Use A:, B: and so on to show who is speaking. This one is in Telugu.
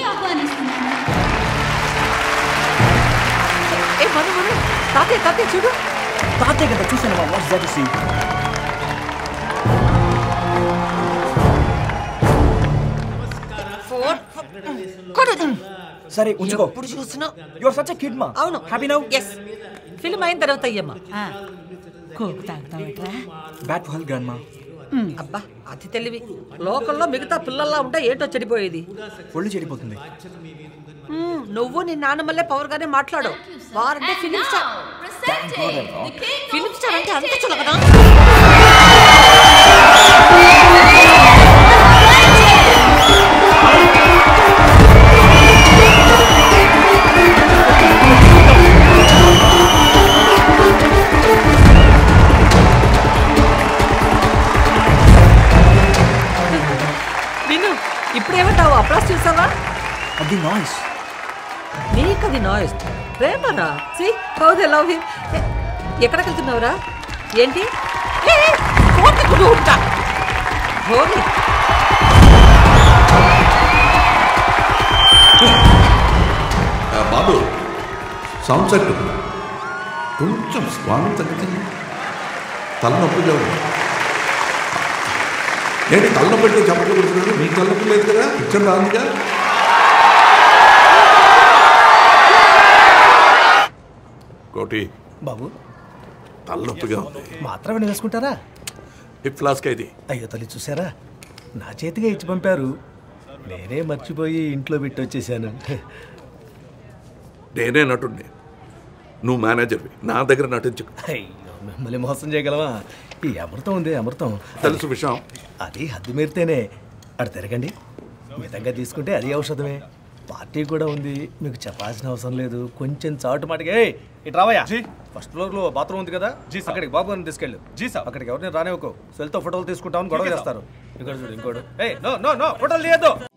A: ఆహ్వానిస్తున్నాను
B: ఏ మను మను తాతయ్య తాతయ్య చూడు
C: తాతయ్య కదా చూసాను వాట్స్ దట్ సీ సరే ఉంచుకో
B: ఎప్పుడు చూసినా
C: you are such a kid మా
B: అవును
C: హ్యాపీ నౌ
B: ఎస్ ఫిల్మ్ అయిన తర్వాత అయ్యమ్మా
D: కోకు తాగుతావట్రా
C: bad for health grandma
B: అబ్బా అతి తెలివి లోకల్లో మిగతా పిల్లల్లా ఉంటే ఏంటో చెడిపోయేది
C: ఒళ్ళు చెడిపోతుంది
B: మ్మ్, నువ్వు నీ నాన్నమల్లే పవర్ గానే మాట్లాడు వారంటే ఫిలిం స్టార్ ఫిలిం స్టార్ అంటే అంత చులకనా విను ఇప్పుడేమంటావు అప్లాస్ చూసావా
C: అది నాయిస్
B: నీకది నాయిస్ ప్రేమరా see how they love him ఎక్కడికి వెళ్తున్నావురా ఏంటి ఏ, ఏ, ఫోన్ తిప్పుతూ ఉంటా హోలీ
E: ఆ, బాబు సౌండ్ సెట్ కొంచెం స్వామి తగ్గించండి తలనొప్పిగా ఉంది ఏంటి తలనొప్పి అంటే చెప్పట్లు కొడుతున్నాడు మీకు తలనొప్పి లేదు కదా పిక్చర్ రాదుగా కోటి
F: బాబు
E: తలనొప్పిగా ఉంది
F: మాత్రమే వేసుకుంటారా
E: హిప్ ఫ్లాస్క్ ఇది
F: అయ్యో తల్లి చూసారా నా చేతిగా ఇచ్చి పంపారు నేనే మర్చిపోయి ఇంట్లో పెట్టి వచ్చేసాను
E: నేనే నటుండి నువ్వు మేనేజర్వి నా దగ్గర నటించు
F: అయ్యో మిమ్మల్ని మోసం చేయగలవా ఈ అమృతం ఉంది అమృతం
E: తెలుసు విషయం
F: అది హద్దు మీరితేనే అటు తిరగండి మితంగా తీసుకుంటే అది ఔషధమే పార్టీ కూడా ఉంది మీకు చెప్పాల్సిన అవసరం లేదు కొంచెం చాటు మాటకి ఏయ్, ఇటు రావయ్యా ఫస్ట్ ఫ్లోర్ లో బాత్రూమ్ ఉంది కదా అక్కడికి బాబు గారిని తీసుకెళ్ళు జీ సార్ అక్కడికి ఎవరిని రానివ్వకు సెల్తో ఫోటోలు తీసుకుంటామని గొడవ చేస్తారు ఇక్కడ చూడు ఇంకోడు ఏయ్ నో నో నో ఫోటోలు తీయద్దు